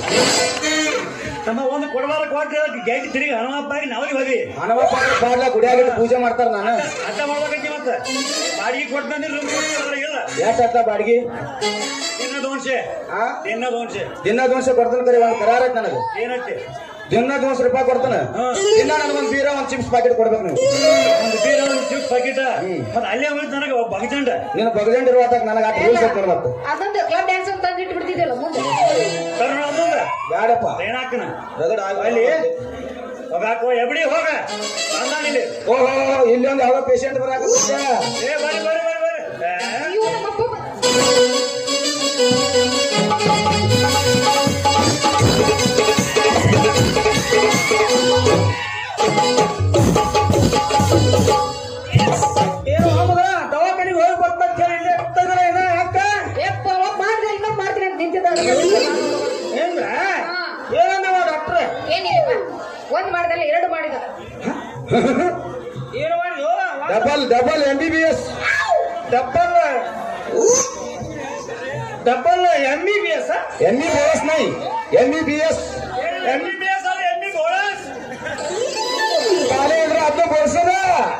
ತಮ್ಮ ಒಂದು ಕೊಡಬಾರ ಕೊಟ್ರೆ ಗೈಡ್ ತಿರುಗಿ ಹನುಮಪ್ಪಾಗಿ ನಾವಲ್ಲಿ ಹೋಗಿ ಹಣವಪ್ಪ ಬಾಡ್ಲ ಗುಡಿಯಾಗಿಟ್ಟು ಪೂಜೆ ಮಾಡ್ತಾರ ನಾನು ಅರ್ಥ ಮಾಡ್ಬೇಕೈತಿ ಮತ್ತ ಬಾಡಿಗೆ ಕೊಡ್ತಂದ್ರೆ ರೂಮ್ ಕೊಡ್ತೀವಿ ಇಲ್ಲ ಎಷ್ಟಾತ ಬಾಡಿಗೆ ದಿನ ದೋನ್ಸೆ ಆ ದಿನ ದೋನ್ಸೆ ದಿನ ದೋನ್ಸೆ ಕೊಡ್ತಾನೆ ಕರಿ ಒಂದು ಕರಾರ ಐತ್ ನನಗೆ ಏನೈತಿ ದಿನ ದೋನ್ಸ್ ರೂಪಾಯಿ ಕೊಡ್ತಾನೆ ಹಾ. ದಿನ ನನಗೊಂದು ಬೀರ ಒಂದು ಚಿಪ್ಸ್ ಪ್ಯಾಕೆಟ್ ಕೊಡ್ಬೇಕು ನೀವು ಒಂದು ಬೀರ ಒಂದು ಚಿಪ್ಸ್ ಪಾಕಿಟ ಮತ್ತೆ ಅಲ್ಲೇ ಹೋಯ್ತು ನನಗೆ ಒಬ್ಬ ಬಗಜಂಡ ನಿನ್ನ ಬಗಜಂಡ್ ಇರುವಾಗ ನನಗೆ ಆ ರೂಲ್ಸ್ ಕೊಡ್ಬೇಕು ಅದೊಂದು ಕ್ಲಬ್ ಡ್ಯಾನ್ಸ್ ಅಂತ ತಂದಿಟ್ಟು ಬಿಡ್ತಿದ್ದಿಲ್ಲ ಮುಂದೆ ಕರ್ನಾಟಕ ಅದೊಂದ ಬ್ಯಾಡಪ್ಪ ಏನಾಗ್ತಾನ ರಗಡ್ ಆಗಿ ಅಲ್ಲಿ ಹೋಗಾಕೋ ಎಬಡಿ ಹೋಗ ಅಂದಾನಿಲ್ಲಿ ಓಹೋ ಇಲ್ಲಿ ಒಂದು ಯಾವ್ದೋ ಪೇಷಂಟ್ ಬರಾಕತ್ತ ಏ ಬರ್ರಿ ಬರ್ರಿ ಬರ್ರಿ ಬರ್ರಿ ಏ, ಅಯ್ಯೋ ನಮ್ಮಪ್ಪ ಬ- ಏನು ಮಗ ದವಾಖಾನಿಗೆ ಹೋಗಿ ಬರ್ಬೇಕು ಹೇಳಿ ಇಲ್ಲೇ ಕೂತಾಗಲ್ಲ ಏನ ಯಾಕ ಯಪ್ಪ ಒಬ್ಬ ಮಾಡ್ದೆ ಇನ್ನೊಬ್ಬ ಮಾಡ್ತೀನಿ ಅಂತ ನಿಂತಿದ್ದ ಹೆಂಗ ಹಾ. ಏನಂದವ ಡಾಕ್ಟ್ರೆ ಏನಿಲ್ಲಪ್ಪ ಒಂದ್ ಮಾಡಿದಲ್ಲ ಎರಡು ಮಾಡಿದ ಏನು ಮಾಡಿದ್ವು double double M B B S double double M B B S M B B S ನೈ M B B S M B B S ಅಲ್ಲ ಎಂ ಬಿ ಬೋಳಸ್ ಖಾಲಿ ಇದ್ರೆ ಅದನ್ನ ಬೋಳ್ಸದ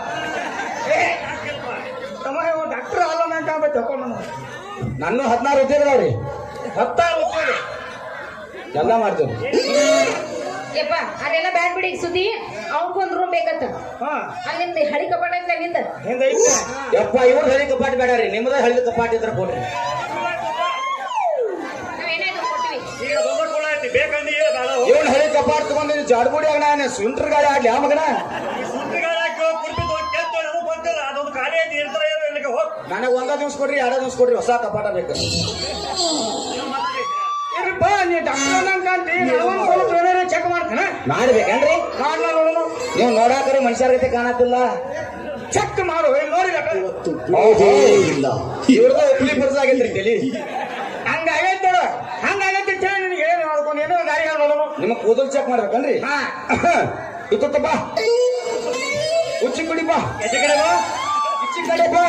ತಮ್ಮ ಡಾಕ್ಟರ್ ಅಲ್ಲ ನಂಗೆ ಆಗ್ಬೇಕು ತಕೊಂಡು ನನ್ನ ಹದಿನಾರು ಹುದ್ದೆಗಳವ್ರಿ ಹತ್ತಾರು ರೂಪಾಯಿ ಎಲ್ಲ ಮಾಡ್ತೇವೆ ಯಪ್ಪ ಅದೆಲ್ಲ ಬ್ಯಾಡ್ ಬಿಡಿ ಸುದ್ದಿ ಅವನ್ಗೊಂದ್ ರೂಮ್ ಬೇಕಂತ ಹಾ ಅಲ್ಲಿಂದ ಹಳಿ ಕಪಾಟ ಐತ್ಲ ನಿಂದ ಹಿಂದೈತೆ ಯಪ್ಪ ಇವ್ರ ಹಳಿ ಕಪಾಟ್ ಬೇಡ ರೀ ನಿಮ್ಮದ ಹಳಿ ಕಪಾಟ್ ಇದ್ರೆ ಕೊಡ್ರಿ ನಾವೇನಾಯ್ತು ಕೊಡ್ತೀವಿ ಈಗ ದೊಡ್ಡ ಕೊಳ ಐತಿ ಬೇಕಂದ್ರೆ ಏನು ಬೇಡ ಇವನ್ ಹಳಿ ಕಪಾಟ್ ತಗೊಂಡು ಜಾಡ್ಬುಡಿ ಆಗಣ ಸುಂಟ್ರ ಗಾಡಿ ಆಡ್ಲಿ ಆ ಮಗನ ಸುಂದರಗಾರ ಹಾಕಿ ಹೋಗಿ ಕುರ್ಪಿ ತಗೊಂಡು ಕೆತ್ತ ಅದು ಬಂದಿಲ್ಲ ಅದೊಂದು ಖಾಲಿ ಐತಿ ಇರ್ತಾರ ಏನೋ ಇಲ್ಲಿಗೆ ಹೋಗಿ ನನಗೆ ಒಂದ ದಿವ್ಸ ಕೊಡ್ರಿ ಎರಡ ದಿವ್ಸ ಕೊಡ್ರಿ ಹೊಸ ಕಪಾಟ ಬೇಕು ಇರ್ರಿಪ್ಪ ನೀ ಡಾಕ್ಟರ್ ನಂಗಂತಿ ನಾವೊಂದು ಸ್ವಲ್ಪ ಏನಾರ ಚೆಕ್ ಮಾಡ್ತಾನೆ ಮಾಡ್ಬೇಕೇನ್ರಿ ಕಾರಣ ನೋಡೋಣ ನೀವು ನೋಡಾಕರಿ ಮನುಷ್ಯರ ಗತೆ ಕಾಣತ್ತಿಲ್ಲ ಚೆಕ್ ಮಾಡು ಇಲ್ಲಿ ನೋಡಿ ಡಾಕ್ಟರ್ ಇವ್ರದ ಹುಲಿ ಬರ್ಸಾಗೈತ್ರಿ ತಲಿ ಹಂಗಾಗೈತೆ ನೋಡು ಹಂಗಾಗೈತೆ ಅಂತ ಹೇಳಿ ನಿನಗೆ ಏನು ಮಾಡ್ಕೊಂಡು ಏನೋ ಗಾಡಿ ನೋಡೋಣ ನಿಮ್ಮ ಕೂದಲು ಚೆಕ್ ಮಾಡ್ಬೇಕನ್ರಿ ಹಾ ಇತ್ತ ಬಾ ಉಚ್ಚಿ ಕುಡಿ ಬಾ ಎಚೆ ಕಡೆ ಬಾ ಇಚ್ಚಿ ಕಡೆ ಬಾ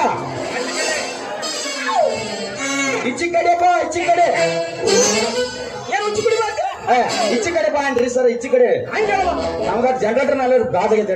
ಇಚ್ಚಿ ಕಡೆ ಬಾ ಇಚ್ಚಿ ಕಡೆ ಏನು ಉಚ್ಚಿ ಕುಡಿಬೇಕು ಏ, ಇಚ್ಚಿ ಕಡೆ ಬಾ ಅನ್ರಿ ಸರ್ ಇಚ್ಚಿ ಕಡೆ ಹಂಗೆ ಹೇಳು. ನಮ್ಗ ಜನರೇಟರ್ ನಲ್ಲಿ ಗಾಜ್ ಆಗೈತೆ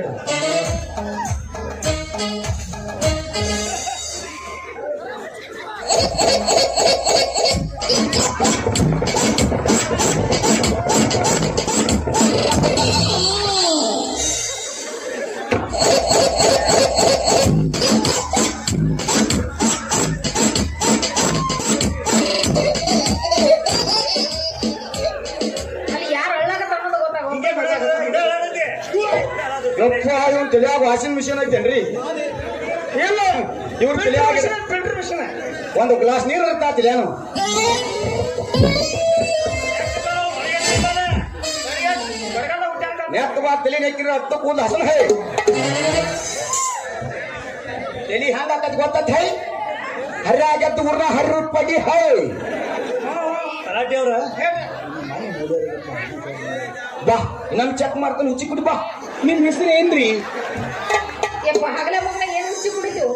ಅಲ್ಲಿ ಯಾರು ಅಳ್ಳಾಗತ್ತ ಅನ್ನೋದು ಹಿಂಗೆ ಬಿಡೋದು, ಗೊತ್ತಾಗ ಇದೇ ಹೇಳೋದೈತಿ. ಯಪ್ಪ ಇವನ್ ತಲಿಯಾಗ ವಾಷಿಂಗ್ ಮಿಷಿನ್ ಐತೇನ್ರಿ ಇಲ್ಲ ಇವ್ರ ತಲಿಯಾಗ ಫಿಲ್ಟರ್ ಮಿಷನ್ ಒಂದು ಗ್ಲಾಸ್ ನೀರು ಇರ್ತಾ ತಲಿಯಾನು ನೆಕ್ಕ ಬಾ ತಲಿ ನೆಕ್ಕಿರ ಹತ್ತ ಕೂದಲು ಹಸನ ಹೈ ತಲಿ ಹಂಗ ಆಕತ್ ಗೊತ್ತತ್ ಹೈ ಹರ್ರ ಆಗತ್ತು ಊರ್ನ ಹರ್ರ ಪಡಿ ಹೈ ತಲಾಟಿ ಅವ್ರ ಬಾ ನಮ್ ಚೆಕ್ ಮಾಡ್ತಾನೆ ಹುಚ್ಚಿ ಕುಡಿ ಬಾ ನಿಮ್ ಹೆಸರು ಏನ್ರಿ ಯಪ್ಪ ಹಗಲ ಮಗನ ಏನು ಹುಚ್ಚಿ ಕುಡಿತೀವಿ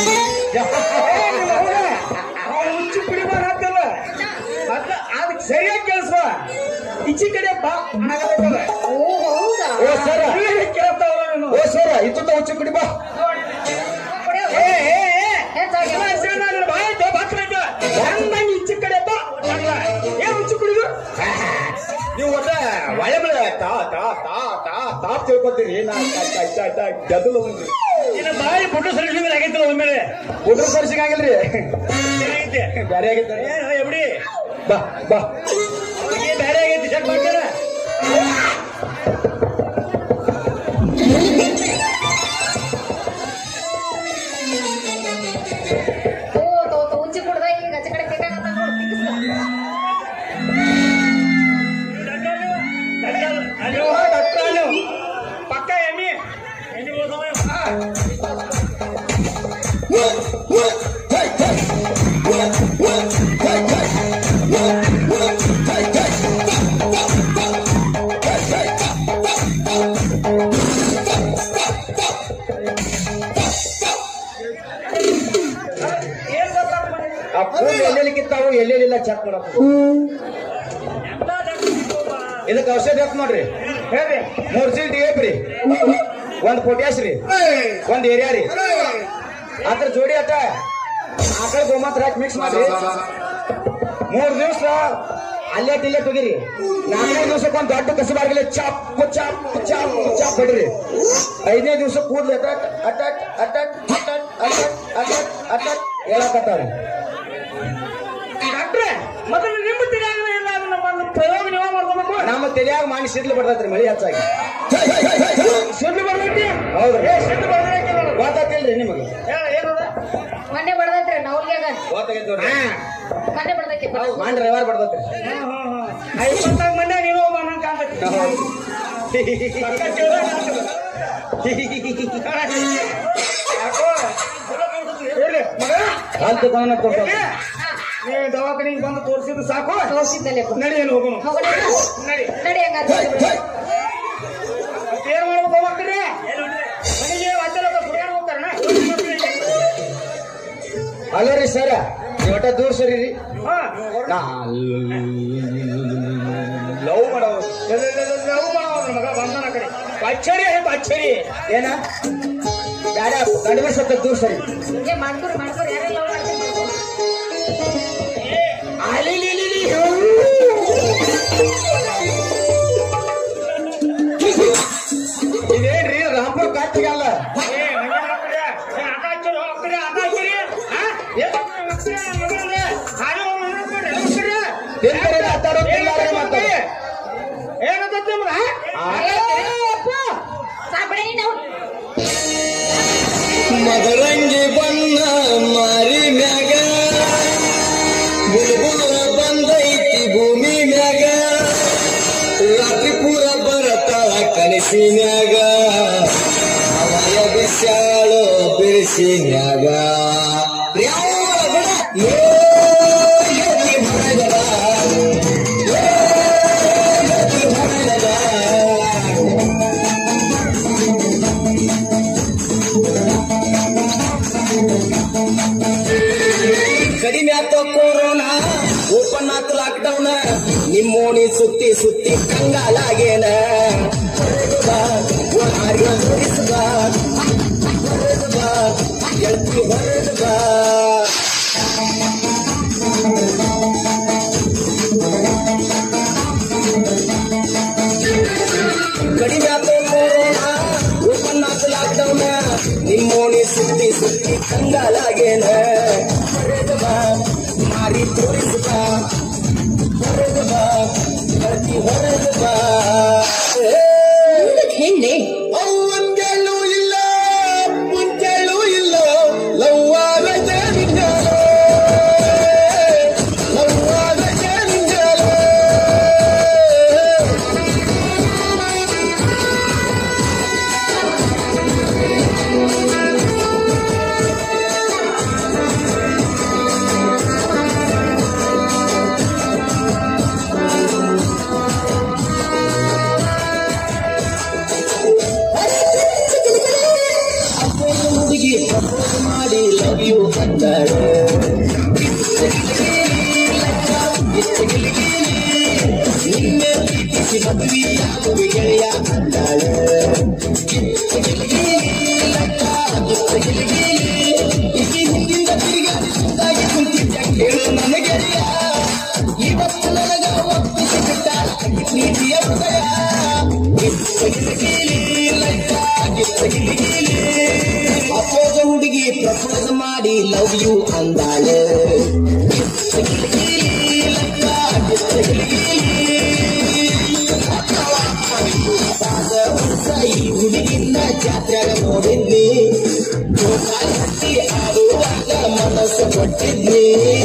ಹುಚ್ಚು ಕುಡಿಬಾರ ಹಾಕಲ್ಲ ಅದ ಅದಕ್ಕೆ ಸರಿಯಾಗಿ ಕೇಳಿಸುವ ಈಚೆ ಕಡೆ ಬಾ ಆಗಲ್ಲ ಓ ಹೌದಾ ಓ ಸರ ಕೇಳ್ತಾವ ನೀನು ಓ ಸರ ಇತ್ತ ಹುಚ್ಚಿ ಕುಡಿ ಬಾ ಕೊಡೆ, ಏ ಏ ಏ ಹೆಚ್ಚಾಗಿ ಎಲ್ಲ ಸೇರಿ ನಾನು ಬಾಯಿ ಇದ್ದು ಬಾಕ್ಲ ಇದ್ದು. ಚಂದಂಗ್ ಈಚೆ ಕಡೆ ಬಾ ಅಲ್ಲ ಏನ್ ಹುಚ್ಚು ಕುಡಿದು ನೀವು ಒಟ್ಟ ಒಳ್ಳೆ ಬೆಳೆ ತಾ ತಾ ತಾ ತಾ ತಾಪ್ ತಿಳ್ಕೊತೀರಿ ನಾ ಗದ್ದಲು ಬಂದ್ರಿ ಇನ್ನು ಬಾಯಿ ಪುಟ್ಟು ಸರಿಸಿದ್ರೆ ಆಗೈತಿಲ್ಲ ಒಮ್ಮೆಲೆ ಹುಡ್ರು ಸರ್ಸಿಗಾಗಿಲ್ರಿ ಏನಾಗೈತಿ ಬ್ಯಾರೆ ಆಗೈತೆ ಏನು ಎಬ್ಡಿ ಬಾ ಬಾ ಅವ್ರಿಗೆ ಬೇರೆ ಆಗೈತಿ ಚೆಕ್ ಮಾಡ್ತಾರ ಓ ತೋ ತೋ ಹುಚ್ಚಿ ಕುಡ್ದ ಈಗ ಆಚೆ ಕಡೆ ಬೇಕಾಗತ್ತ ನೋಡು ತಿಕ್ಕಿಸ್ದ. ನೀವು ಡಾಕ್ಟರ್ ನೀವು ಪಕ್ಕ ಎಮ್ಮಿ ಎಮ್ಮಿ ಹೋದವ ಏನ್ ಗೊತ್ತಾಗ್ತದೆ ಮನೆ? ಆ ಫೋನ್ ಎಲ್ಲೆಲ್ಲಿ ಕಿತ್ತಾವು ಎಲ್ಲೆಲ್ಲಿಲ್ಲ ಚೆಕ್ ಮಾಡಪ್ಪ ಇದಕ್ಕೆ ಔಷಧಿ ಹಾಕ್ ನೋಡ್ರಿ ಹೇಳ್ರಿ ಮೂರ್ ಚೀಲ ಡಿ ಎಫ್ ರೀ ಒಂದ್ ಪೊಟ್ಯಾಸ್ ರೀ ಒಂದ್ ಏರಿಯಾ ರೀ ಅದ್ರ ಜೋಡಿ ಅಟ ಆಕಳ ಗೋಮಾತ್ರ ಹಾಕಿ ಮಿಕ್ಸ್ ಮಾಡ್ರಿ ಮೂರ್ ದಿವಸ ಅಲ್ಲೇ ಇಲ್ಲೇ ತೆಗಿರಿ ನಾಲ್ಕನೇ ದಿವಸಕ್ಕೆ ಒಂದ್ ದೊಡ್ಡ ಕಸಬಾರ್ಗಲೆ ಚಾಪ್ ಚಾಪ್ ಚಾಪ್ ಚಾಪ್ ಹೊಡಿರಿ ಐದನೇ ದಿವಸ ಕೂದ್ಲು ಅಟಟ್ ಅಟಟ್ ಅಟಟ್ ಅಟಟ್ ಅಟಟ್ ಅಟಟ್ ಅಟಟ್ ಹೇಳಕತ್ತಾವ್ರಿ ಡಾಕ್ಟ್ರೆ ಮೊದಲು ನಿಮ್ಮ ತಿಳಿಯಾಗಲೇ ಇಲ್ಲ ಅದನ್ನ ಬಂದು ಪ್ರಯೋಗ ನೀವ ಮಾಡ್ಕೋಬೇಕು ನಮ್ಮ ತಲೆಯಾಗ ಮಾಡಿ ಸಿಡ್ಲು ಬರ್ತೈತ್ರಿ ಮಳಿ ಹೆಚ್ಚಾಗಿ ಸಿಡ್ಲು ಬರ್ತೈತಿ ಹೌದ್ರಿ. ಏ ಸಿಡ್ಲು ಬರ್ತೈತಿ ನೋಡು. ಗೊತ್ತಾತಿಲ್ರಿ ನಿಮಗೆ ಹೇಳ, ಏನದ? ಮೊನ್ನೆ ಬಡದೈತ್ರಿ ನವಲ್ಗ್ಯಾಗ ಗೊತ್ತಾಗೈತಿ ನೋಡ್ರಿ ಮೊನ್ನೆ ಬಡದೈತಿ ಮಾಡಿ ರವಿವಾರ ಬರ್ತೈತ್ರಿ ಹ್ಮ್, ಹ್ಮ್, ಹ್ಮ್. ಐವತ್ತಾಗ ಮಂದಿ ನೀನು ಒಬ್ಬ ನಂಗ್ ಕಾಣ್ತೈತಿ. ಪಕ್ಕ ಕೇಳ್ದಾಗ ಆಗ್ತದೆ. ಯಾಕೋ? ಇರ್ಲಿ, ಮಗ, ಅಂತ ಕಾರಣ ಇರ್ಲಿ. ನೀ ದವಾಖಾನಿಗೆ ಬಂದು ತೋರಿಸಿದ್ದು ಸಾಕು ತೋರ್ಸಿದ್ದಲ್ಲೇ ನಡಿ ಏನು ಹೋಗೋಣ ಹೋಗೋಣ ನಡಿ ನಡಿ ಹಂಗಾದ್ರೆ ಏನ್ ಮಾಡ್ಬೇಕು ಮಕ್ಕಳ್ರೆ ಮನೆಗೆ ಅಜ್ಜಲ ಹುಡುಗರು ಹೋಗ್ತಾರಣ ಅಲ್ಲ ರೀ ಸರ ನೀವ್ ಒಟ್ಟ ದೂರ ಸರಿ ರೀ ಹಾ ನಾ ಲವ್ ಮಾಡೋ ಲವ್ ಮಾಡೋದ್ರ ಮಗ ಬಂದನ ಕಡೆ ಅಚ್ಚರಿ ಆಯ್ತು ಅಚ್ಚರಿ ಏನ ಯಾರ ಗಂಡ ಸತ್ತ ದೂರ ಸರಿ ಏ ಮಾಡ್ಕೊರಿ ಮಾಡ್ಕೊರಿ ಯಾರೆಲ್ಲ ಮಾಡ್ತಾರೆ ಇದೇನ್ರಿ ರಾಂಪುರ್ ಕಾಟಿಗಲ್ಲ ಏ ನಂಗೆ ಮಕ್ಕಳೇ ಏ ಆಟ ಹಚ್ಚರಿ ಮಕ್ಕಳೇ ಆಟ ಹಚ್ಚರಿ ಹಾ ಏ ಮಕ್ಕಳೇ ಮಗಳೇ ಹಾಗೆ ಮಕ್ಕಳೇ ಏನ್ ಕರೆ ಮಾತಾಡೋದಿಲ್ಲ ರೀ ಮಾತಾಡ. ಏನಂತ ನಿಮ್ಗ ಸಾಬಣೆ ನಾವು ಮದರಂಗಿ ಬಣ್ಣ ಮಾರಿ ಮ್ಯಾಗ ಬುಲ್ಬುಲ ಬಂದೈತಿ ಭೂಮಿ ಮ್ಯಾಗ ರಾತ್ರಿ ಪೂರ ಬರತಾಳ ಕನಸಿನ್ಯಾಗ ಅವಯ ಬಿಸಾಳು ಬಿರುಸಿನ್ಯಾಗ ಏ ಎಲ್ಲಿ ಹೊರಗದ? ಏ ಎಲ್ಲಿ ಹೊರಗದ? ಕಡಿಮೆ ಆತ ಕೊರೋನಾ ಓಪನ್ ಆತ ಲಾಕ್ಡೌನ್ ನಿಮ್ಮೋಣಿ ಸುತ್ತಿ ಸುತ್ತಿ ಕಂಗಾಲಾಗೇನ ಹೊರಗೆ ಬಾ, ಹಾರಿನ ಹೊರಿಸು ಬಾ. ಹೊರಗೆ ಬಾ, ಗೆಳತಿ ಹೊರಗೆ ಬಾ. ಕಡಿಮೆ ಆತ ಕೊರೋನಾ ಓಪನ್ ಆತ ಲಾಕ್ಡೌನ್ ನಿಮ್ಮೋಣಿ ಸುತ್ತಿ ಸುತ್ತಿ ಕಂಗಾಲಾಗೇನ ಹೊರಗೆ ಬಾ ಮಾರಿ ತೋರಿಸು ಬಾ ಹೊರಗೆ ಬಾ ಗೆಳತಿ ಹೊರಗೆ ಬಾ ಹೆಣ್ಣೆ ಅವ್ವಂಗೆಲ್ಲೂ ಇಲ್ಲ ಮುಂಜೆಲ್ಲೂ ಇಲ್ಲ ಲವ್ವಾದ ಜಾನಿಂಜಾಲೆ ಲವ್ವಾದ ಜಾನಿಂಜಾಲೆ ಅಪ್ಪನ ಹುಡುಗಿ ಪ್ರಪೋಸ್ ಮಾಡಿ ಲವ್ ಯು ಅಂದಾಳೆ ನಿನ್ನೆ ಪ್ರೀತಿಸಿ ಮದುವೆಯಾಗುವೆ ಗೆಳೆಯ ಅಂದಾಳೆ ಈಕೆ ಹಿಂದಿಂದ ತಿರುಗಾಡಿ ಸುತ್ತಾಗಿ ಕುಂತಿದ್ದ ಕೇಳು ನನ್ನ ಗೆಳೆಯ ಇವತ್ತು ನನಗ ಒಪ್ಪಿಸಿ ಬಿಟ್ಟ ಪ್ರೀತಿಯ ಹೃದಯ ಅಪ್ಪೋದ ಹುಡುಗಿ ಪ್ರಪೋಸ್ ಮಾಡಿ ಲವ್ ಯು ಅಂದಾಳೆ ಈ ಹುಡುಗಿನ ಜಾತ್ರೆಗ ನೋಡಿದ್ನಿ ಜೋಕಾಲಿ ಹತ್ತಿ ಆಡುವಾಗ ಮನಸ್ಸು ಕೊಟ್ಟಿದ್ನಿ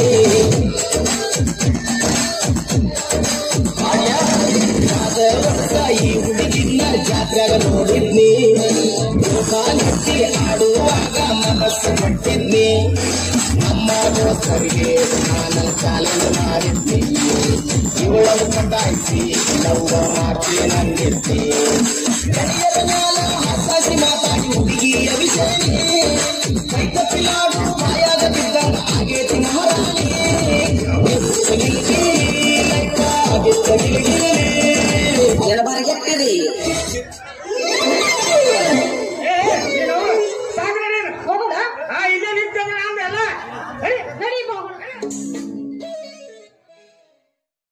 ಆದ ವರ್ಷ ಈ ಹುಡುಗಿನ ಜಾತ್ರೆಗ ನೋಡಿದ್ನಿ ಜೋಕಾಲಿ ಹತ್ತಿ ಆಡುವಾಗ ಮನಸ್ಸು ಕೊಟ್ಟಿದ್ನಿ ನಮ್ಮ ದೋಸ್ತರಿಗೆ ನಾನು ಚಾಲೆಂಜ್ ಮಾಡಿದ್ನಿ ಇವಳನ್ನು ಪಟಾಯಿಸಿ ಲವ್ ಮಾಡ್ತೀನಿ ನಂದಿರ್ತಿ ಕಲಿಯದ ಮ್ಯಾಲ